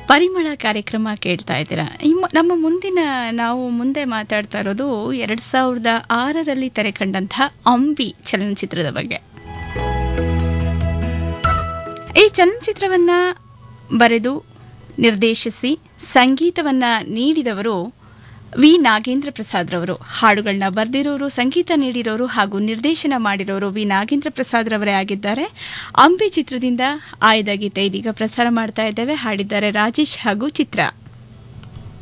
ಪರಿಮಳ ಕಾರ್ಯಕ್ರಮ ಕೇಳ್ತಾ ಇದ್ದೀರಾ ಇಮ್ಮ- ನಮ್ಮ ಮುಂದಿನ ನಾವು ಮುಂದೆ ಮಾತಾಡ್ತಾ ಇರೋದು ಎರಡ್ ಸಾವಿರದ ಆರರಲ್ಲಿ ತೆರೆ ಕಂಡಂತಹ ಅಂಬಿ ಚಲನಚಿತ್ರದ ಬಗ್ಗೆ ಈ ಚಲನಚಿತ್ರವನ್ನ ಬರೆದು ನಿರ್ದೇಶಿಸಿ ಸಂಗೀತವನ್ನ ನೀಡಿದವರು ವಿ ನಾಗೇಂದ್ರ ಪ್ರಸಾದ್ ರವರು ಹಾಡುಗಳನ್ನ ಬರೆದಿರೋರು ಸಂಗೀತ ನೀಡಿರೋರು ಹಾಗೂ ನಿರ್ದೇಶನ ಮಾಡಿರೋರು ವಿ ನಾಗೇಂದ್ರ ಪ್ರಸಾದ್ ರವರೇ ಆಗಿದ್ದಾರೆ ಅಂಬಿ ಚಿತ್ರದಿಂದ ಆಯ್ದ ಗೀತೆ ಇದೀಗ ಪ್ರಸಾರ ಮಾಡ್ತಾ ಇದ್ದೇವೆ ಹಾಡಿದ್ದಾರೆ ರಾಜೇಶ್ ಹಾಗೂ ಚಿತ್ರ